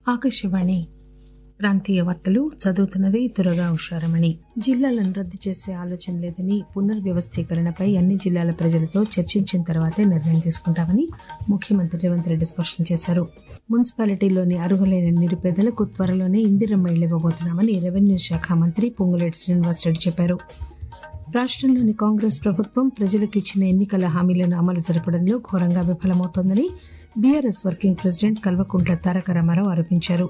ఆకాశవాణి ప్రాంతీయ వార్తలు చదువుతున్నది తురగా ఉషారమణి జిల్లాలను రద్దు చేసే ఆలోచన లేదని పునర్వ్యవస్థీకరణపై అన్ని జిల్లాల ప్రజలతో చర్చించిన తర్వాతే నిర్ణయం తీసుకుంటామని ముఖ్యమంత్రి రేవంత్ రెడ్డి స్పష్టం చేశారు మున్సిపాలిటీలోని అర్హులైన నిరుపేదలకు త్వరలోనే ఇందిరమ్మ ఇళ్లు ఇవ్వబోతున్నామని రెవెన్యూ శాఖ మంత్రి పొంగులేటి శ్రీనివాసరెడ్డి చెప్పారు రాష్టంలోని కాంగ్రెస్ ప్రభుత్వం ప్రజలకు ఇచ్చిన ఎన్నికల హామీలను అమలు జరపడంలో ఘోరంగా విఫలమవుతోందని BRS working president Kalvakuntla Taraka Ramarao ఆరోపించారు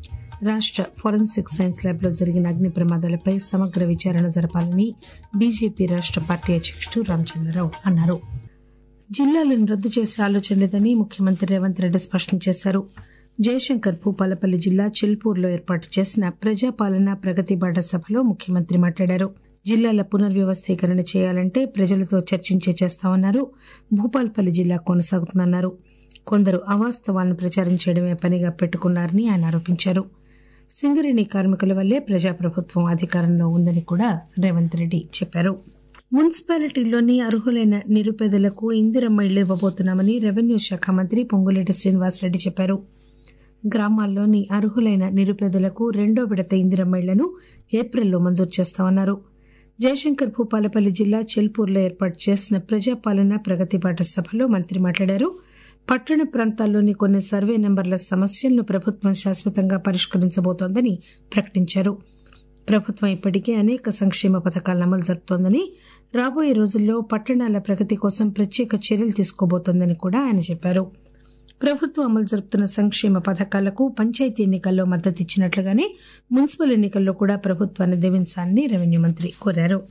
రాష్ట ఫోరెన్సిక్ సైన్స్ ల్యాబ్ లో జరిగిన అగ్ని ప్రమాదాలపై సమగ్ర విచారణ జరపాలని బీజేపీ రాష్ట పార్టీ అధ్యకుడు రామచంద్రరావు అన్నారు జిల్లాలను రద్దు చేసే ఆలోచన లేదని ముఖ్యమంత్రి రేవంత్ రెడ్డి స్పష్టం చేశారు జయశంకర్ భూపాలపల్లి జిల్లా చిల్పూర్లో ఏర్పాటు చేసిన ప్రజాపాలన ప్రగతి బాట సభలో ముఖ్యమంత్రి మాట్లాడారు జిల్లాల పునర్వ్యవస్థీకరణ చేయాలంటే ప్రజలతో చర్చించే చేస్తామన్నారు భూపాల్పల్లి జిల్లా కొనసాగుతుందన్నారు కొందరు అవాస్తవాలను ప్రచారం చేయడమే పనిగా పెట్టుకున్నారని ఆయన ఆరోపించారు సింగరేణి కార్మికుల వల్లే ప్రజాప్రభుత్వం అధికారంలో ఉందని కూడా రేవంత్ రెడ్డి చెప్పారు మున్సిపాలిటీల్లోని అర్హులైన నిరుపేదలకు ఇందిరమ్మ ఇళ్లు ఇవ్వబోతున్నామని రెవెన్యూ శాఖ మంత్రి పొంగులేటి శ్రీనివాసరెడ్డి చెప్పారు గ్రామాల్లోని అర్హులైన నిరుపేదలకు రెండో విడత ఇందిరమ్మ ఇళ్లను ఏప్రిల్లో మంజూరు చేస్తామన్నారు జయశంకర్ భూపాలపల్లి జిల్లా చెల్పూర్లో ఏర్పాటు చేసిన ప్రజాపాలన ప్రగతి బాట సభలో మంత్రి మాట్లాడారు పట్టణ ప్రాంతాల్లోని కొన్ని సర్వే నెంబర్ల సమస్యలను ప్రభుత్వం శాశ్వతంగా పరిష్కరించబోతోందని ప్రకటించారు ప్రభుత్వం ఇప్పటికే అనేక సంక్షేమ పథకాలను అమలు జరుపుతోందని రాబోయే రోజుల్లో పట్టణాల ప్రగతి కోసం ప్రత్యేక చర్యలు తీసుకోబోతోందని కూడా ఆయన చెప్పారు ప్రభుత్వం అమలు జరుపుతున్న సంక్షేమ పథకాలకు పంచాయతీ ఎన్నికల్లో మద్దతు ఇచ్చినట్లుగానే మున్సిపల్ ఎన్నికల్లో కూడా ప్రభుత్వాన్ని దీవించాలని రెవెన్యూ మంత్రి కోరారు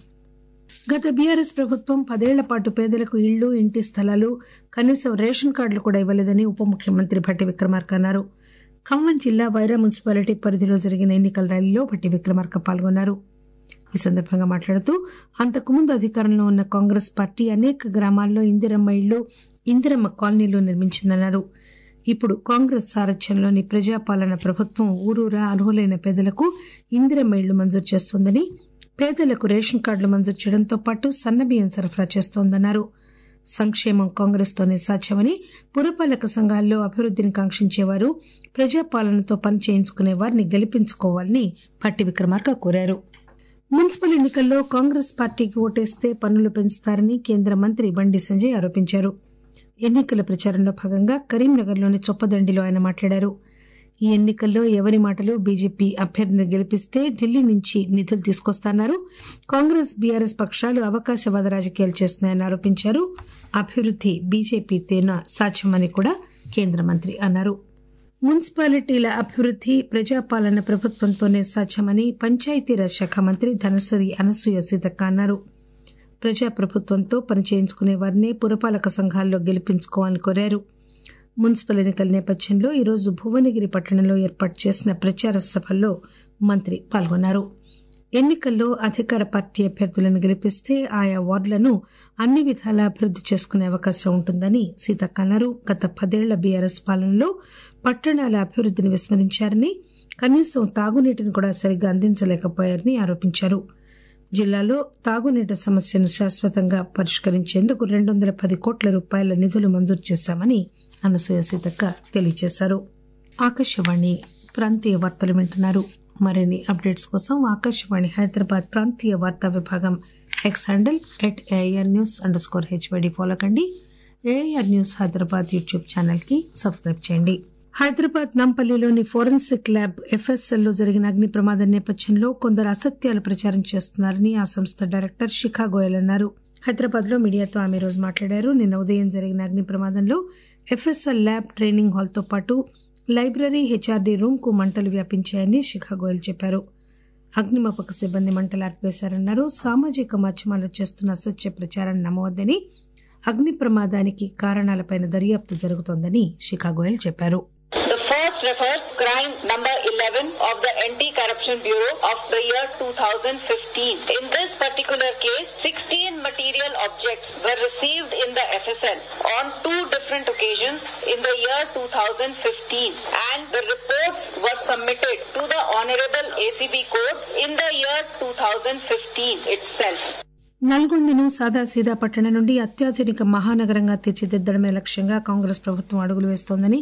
గత బీఆర్ఎస్ ప్రభుత్వం పదేళ్ల పాటు పేదలకు ఇళ్లు ఇంటి స్థలాలు కనీసం రేషన్ కార్డులు కూడా ఇవ్వలేదని ఉప ముఖ్యమంత్రి భట్టి విక్రమార్క అన్నారు ఖమ్మం జిల్లా వైరా మున్సిపాలిటీ పరిధిలో జరిగిన ఎన్నికల ర్యాలీలో భట్టి విక్రమార్క పాల్గొన్నారు ఈ సందర్భంగా మాట్లాడుతూ అంతకుముందు అధికారంలో ఉన్న కాంగ్రెస్ పార్టీ అనేక గ్రామాల్లో ఇందిరమ్మ ఇళ్లు ఇందిరమ్మ కాలనీలు నిర్మించిందన్నారు ఇప్పుడు కాంగ్రెస్ సారథ్యంలోని ప్రజాపాలన ప్రభుత్వం ఊరూరా అర్హులైన పేదలకు ఇందిరమ్మ ఇళ్లు మంజూరు చేస్తోందని పేదలకు రేషన్ కార్డులు మంజూరు చేయడంతో పాటు సన్నబియ్యం సరఫరా చేస్తోందన్నారు సంక్షేమం కాంగ్రెస్ తోనే సాధ్యమని పురపాలక సంఘాల్లో అభివృద్దిని కాంక్షించేవారు ప్రజాపాలనతో పని చేయించుకునే వారిని గెలిపించుకోవాలని పట్టి విక్రమార్క కోరారు మున్సిపల్ ఎన్నికల్లో కాంగ్రెస్ పార్టీకి ఓటేస్తే పన్నులు పెంచుతారని కేంద్ర మంత్రి బండి సంజయ్ ఆరోపించారు ఎన్నికల ప్రచారంలో భాగంగా కరీంనగర్లోని చొప్పదండిలో ఆయన మాట్లాడారు ఈ ఎన్నికల్లో ఎవరి మాటలు బీజేపీ అభ్యర్థిని గెలిపిస్తే ఢిల్లీ నుంచి నిధులు తీసుకొస్తున్నారు కాంగ్రెస్ బీఆర్ఎస్ పక్షాలు అవకాశవాద రాజకీయాలు చేస్తున్నాయని ఆరోపించారు అభివృద్ది బీజేపీతోనే సాధ్యమని కూడా కేంద్ర మంత్రి అన్నారు మున్సిపాలిటీల అభివృద్ది ప్రజాపాలన ప్రభుత్వంతోనే సాధ్యమని పంచాయతీరాజ్ శాఖ మంత్రి ధనసరి అనసూయ సీతక్క అన్నారు ప్రజాప్రభుత్వంతో పనిచేయించుకునే వారినే పురపాలక సంఘాల్లో గెలిపించుకోవాలని కోరారు మున్సిపల్ ఎన్నికల నేపథ్యంలో ఈరోజు భువనగిరి పట్టణంలో ఏర్పాటు చేసిన ప్రచార సభల్లో మంత్రి పాల్గొన్నారు ఎన్నికల్లో అధికార పార్టీ అభ్యర్థులను గెలిపిస్తే ఆయా వార్డులను అన్ని విధాలా అభివృద్ది చేసుకునే అవకాశం ఉంటుందని సీతక్క అన్నారు గత పదేళ్ల బీఆర్ఎస్ పాలనలో పట్టణాల అభివృద్దిని విస్మరించారని కనీసం తాగునీటిని కూడా సరిగ్గా అందించలేకపోయారని ఆరోపించారు జిల్లాలో తాగునీటి సమస్యను శాశ్వతంగా పరిష్కరించేందుకు రెండు వందల పది కోట్ల రూపాయల నిధులు మంజూరు చేశామని అనసూయ సీతక్క తెలియజేశారు ఆకాశవాణి ప్రాంతీయ వార్తలు వింటున్నారు మరిన్ని అప్డేట్స్ కోసం ఆకాశవాణి హైదరాబాద్ ప్రాంతీయ వార్తా విభాగం X handle at AR news underscore HYD follow కండి AR news Hyderabad YouTube channel కి సబ్స్క్రైబ్ చేయండి హైదరాబాద్ నాంపల్లిలోని ఫోరెన్సిక్ ల్యాబ్ ఎఫ్ఎస్ఎల్ లో జరిగిన అగ్ని ప్రమాదం నేపథ్యంలో కొందరు అసత్యాలు ప్రచారం చేస్తున్నారని ఆ సంస్థ డైరెక్టర్ శిఖా గోయల్ అన్నారు హైదరాబాద్ లో మీడియాతో ఆమె రోజు మాట్లాడారు నిన్న ఉదయం జరిగిన అగ్ని ప్రమాదంలో ఎఫ్ఎస్ఎల్ ల్యాబ్ ట్రైనింగ్ హాల్ తో పాటు లైబ్రరీ హెచ్ఆర్డీ రూమ్ కు మంటలు వ్యాపించాయని శిఖా గోయల్ చెప్పారు అగ్నిమాపక సిబ్బంది మంటలు ఆర్పివేశారన్నారు సామాజిక మాధ్యమాల్లో చేస్తున్న అసత్య ప్రచారాన్ని నమ్మవద్దని అగ్ని ప్రమాదానికి కారణాలపై దర్యాప్తు జరుగుతోందని శిఖా గోయల్ చెప్పారు The first refers crime number 11 of the Anti-Corruption Bureau of the year 2015. In this particular case, 16 material objects were received in the FSL on two different occasions in the year 2015 and the reports were submitted to the Honorable ACB Court in the year 2015 itself. నల్గొండను సాదాసీదా పట్టణం నుండి అత్యాధునిక మహానగరంగా తీర్చిదిద్దడమే లక్ష్యంగా కాంగ్రెస్ ప్రభుత్వం అడుగులు వేస్తోందని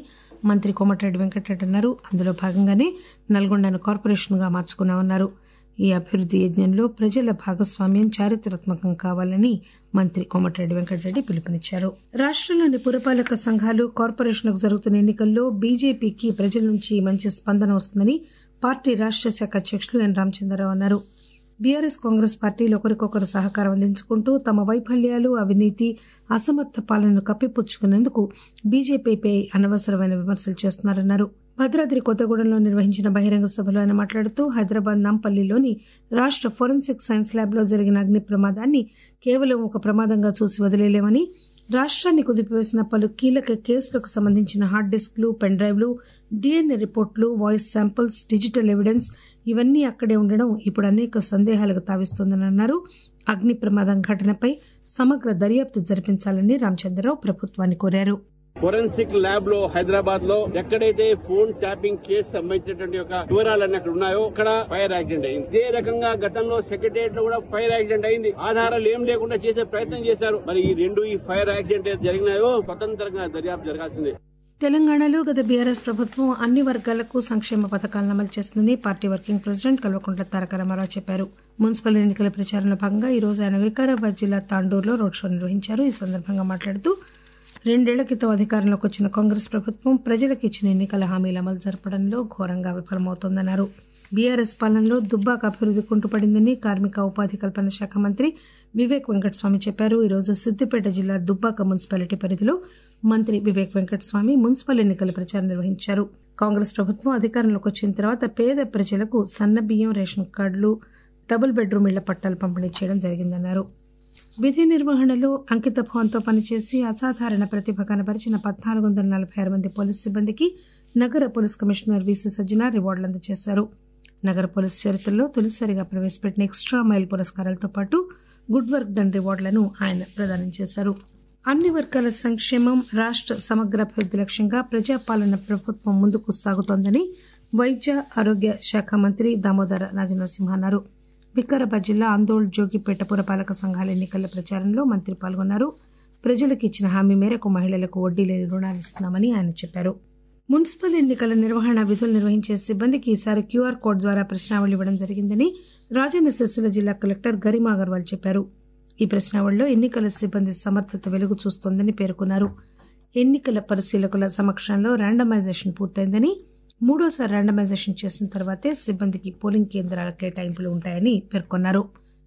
మంత్రి కోమటిరెడ్డి వెంకటరెడ్డి అన్నారు అందులో భాగంగానే నల్గొండను కార్పొరేషన్గా మార్చుకున్నామన్నారు ఈ అభివృద్ది యజ్ఞంలో ప్రజల భాగస్వామ్యం చారిత్రాత్మకం కావాలని మంత్రి కోమటిరెడ్డి వెంకటరెడ్డి పిలుపునిచ్చారు రాష్టంలోని పురపాలక సంఘాలు కార్పొరేషన్లకు జరుగుతున్న ఎన్నికల్లో బీజేపీకి ప్రజల నుంచి మంచి స్పందన వస్తుందని పార్టీ రాష్ట శాఖ అధ్యకులు ఎన్ రామచంద్రరావు అన్నారు బీఆర్ఎస్ కాంగ్రెస్ పార్టీలు ఒకరికొకరు సహకారం అందించుకుంటూ తమ వైఫల్యాలు అవినీతి అసమర్థ పాలనను కప్పిపుచ్చుకునేందుకు బీజేపీపై అనవసరమైన విమర్శలు చేస్తున్నారన్నారు భద్రాద్రి కొత్తగూడెంలో నిర్వహించిన బహిరంగ సభలో ఆయన మాట్లాడుతూ హైదరాబాద్ నాంపల్లిలోని రాష్ట ఫోరెన్సిక్ సైన్స్ ల్యాబ్లో జరిగిన అగ్ని ప్రమాదాన్ని కేవలం ఒక ప్రమాదంగా చూసి వదిలేలేమని రాష్ట్రాన్ని కుదిపివేసిన పలు కీలక కేసులకు సంబంధించిన హార్డ్ డిస్క్లు పెన్ డ్రైవ్లు డిఎన్ఏ రిపోర్టులు వాయిస్ శాంపిల్స్ డిజిటల్ ఎవిడెన్స్ ఇవన్నీ అక్కడే ఉండడం ఇప్పుడు అనేక సందేహాలకు తావిస్తోందని అన్నారు అగ్ని ప్రమాదం ఘటనపై సమగ్ర దర్యాప్తు జరిపించాలని రామచంద్రరావు ప్రభుత్వాన్ని కోరారు ఫోరెన్సిక్ ల్యాబ్ లో హైదరాబాద్ లో ఎక్కడైతే ఫోన్ ట్యాపింగ్ కేసు సంబంధించినటువంటి యొక్క వివరాలన్నీ అక్కడ ఉన్నాయో అక్కడ ఫైర్ యాక్సిడెంట్ అయింది ఇదే రకంగా గతంలో సెక్రటరియట్ లో కూడా ఫైర్ యాక్సిడెంట్ అయింది ఆధారాలు ఏం లేకుండా చేసే ప్రయత్నం చేశారు మరి ఈ రెండు ఈ ఫైర్ యాక్సిడెంట్ ఏది జరిగినాయో స్వతంత్రంగా దర్యాప్తు జరగాల్సిందే తెలంగాణలో గత బీఆర్ఎస్ ప్రభుత్వం అన్ని వర్గాలకు సంక్షేమ పథకాలను అమలు చేస్తుందని party working president Kalvakuntla Taraka Ramarao చెప్పారు మున్సిపల్ ఎన్నికల ప్రచారంలో భాగంగా ఈ రోజు ఆయన వికారాబాద్ జిల్లా తాండూరులో రోడ్ షో నిర్వహించారు ఈ సందర్భంగా మాట్లాడుతూ రెండేళ్ల క్రితం అధికారంలోకి వచ్చిన కాంగ్రెస్ ప్రభుత్వం ప్రజలకు ఇచ్చిన ఎన్నికల హామీల అమలు జరపడంలో ఘోరంగా విఫలమవుతోందన్నారు బీఆర్ఎస్ పాలనలో దుబ్బాక అభివృద్ది కుంటుపడిందని కార్మిక ఉపాధి కల్పన శాఖ మంత్రి వివేక్ వెంకటస్వామి చెప్పారు ఈ రోజు సిద్దిపేట జిల్లా దుబ్బాక మున్సిపాలిటీ పరిధిలో మంత్రి వివేక్ వెంకటస్వామి మున్సిపల్ ఎన్నికల ప్రచారం నిర్వహించారు కాంగ్రెస్ ప్రభుత్వం అధికారంలోకి వచ్చిన తర్వాత పేద ప్రజలకు సన్న బియ్యం రేషన్ కార్డులు డబుల్ బెడ్రూమ్ ఇళ్ల పట్టాలు పంపిణీ చేయడం జరిగిందన్నారు విధి నిర్వహణలో అంకితభావంతో పనిచేసి అసాధారణ ప్రతిభ కనబరిచిన పద్నాలుగు వందల నలభై ఆరు మంది పోలీసు సిబ్బందికి నగర పోలీస్ కమిషనర్ వీసీ సజ్జన రివార్డులు అందజేశారు నగర పోలీసు చరిత్రలో తొలిసారిగా ప్రవేశపెట్టిన ఎక్స్ట్రా మైల్ పురస్కారాలతో పాటు గుడ్ వర్క్ డన్ రివార్డులను ఆయన ప్రదానం చేశారు అన్ని వర్గాల సంక్షేమం రాష్ట్ర సమగ్ర అభివృద్ది లక్ష్యంగా ప్రజాపాలన ప్రభుత్వం ముందుకు సాగుతోందని వైద్య ఆరోగ్య శాఖ మంత్రి దామోదర రాజనరసింహ అన్నారు వికారాబాద్ జిల్లా ఆందోళ్ జోగిపేట పురపాలక సంఘాల ఎన్నికల ప్రచారంలో మంత్రి పాల్గొన్నారు ప్రజలకు ఇచ్చిన హామీ మేరకు మహిళలకు వడ్డీ లేని రుణాలు ఇస్తున్నామని ఆయన చెప్పారు మున్సిపల్ ఎన్నికల నిర్వహణ విధులు నిర్వహించే సిబ్బందికి ఈసారి క్యూఆర్ కోడ్ ద్వారా ప్రశ్నావళి ఇవ్వడం జరిగిందని రాజన్న సిరిసిల్ల జిల్లా కలెక్టర్ గరిమా అగర్వాల్ చెప్పారు ఈ ప్రశ్నావళిలో ఎన్నికల సిబ్బంది సమర్థత వెలుగు చూస్తోందని పేర్కొన్నారు ఎన్నికల పరిశీలకుల సమక్షంలో ర్యాండమైజేషన్ పూర్తయిందని మూడోసారి ర్యాండమైజేషన్ చేసిన తర్వాతే సిబ్బందికి పోలింగ్ కేంద్రాల కేటాయింపులు ఉంటాయని పేర్కొన్నారు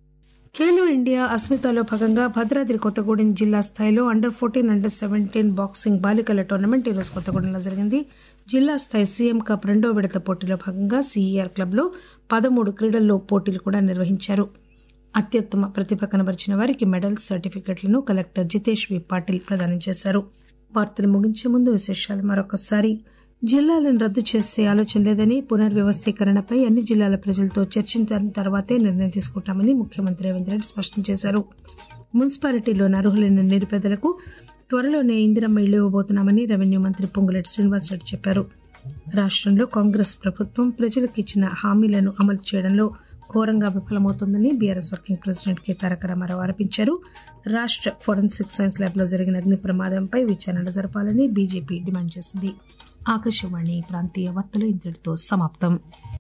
ఖేలో ఇండియా అస్మితాలో భాగంగా భద్రాద్రి కొత్తగూడెం జిల్లా స్థాయిలో under fourteen under seventeen boxing బాలికల టోర్నమెంట్ ఈరోజు కొత్తగూడెంలో జరిగింది జిల్లా స్థాయి సీఎం కప్ రెండో విడత పోటీలో భాగంగా సీఈఆర్ క్లబ్లో పదమూడు క్రీడల్లో పోటీలు కూడా నిర్వహించారు అత్యుత్తమ ప్రతిభ కనబరిచిన వారికి మెడల్స్ సర్టిఫికెట్లను కలెక్టర్ జితేష్ వి పాటిల్ ప్రదానం చేశారు వార్తలు ముగించే ముందు విశేషాలు మరొకసారి జిల్లాలను రద్దు చేసే ఆలోచన లేదని పునర్వ్యవస్థీకరణపై అన్ని జిల్లాల ప్రజలతో చర్చించిన తర్వాతే నిర్ణయం తీసుకుంటామని ముఖ్యమంత్రి రేవంత్ రెడ్డి స్పష్టం చేశారు మున్సిపాలిటీలోని అర్హులైన నిరుపేదలకు త్వరలోనే ఇందిరమ్మ ఇళ్లు ఇవ్వబోతున్నామని రెవెన్యూ మంత్రి పొంగులేటి శ్రీనివాసరెడ్డి చెప్పారు రాష్టంలో కాంగ్రెస్ ప్రభుత్వం ప్రజలకు ఇచ్చిన హామీలను అమలు చేయడంలో ఘోరంగా విఫలమవుతోందని BRS working president K Taraka Ramarao ఆరోపించారు రాష్ట్ర ఫోరెన్సిక్ సైన్స్ ల్యాబ్లో జరిగిన అగ్ని ప్రమాదంపై విచారణ జరపాలని బీజేపీ డిమాండ్ చేసింది ఆకాశవాణి ప్రాంతీయ వార్తలు ఇంతటితో సమాప్తం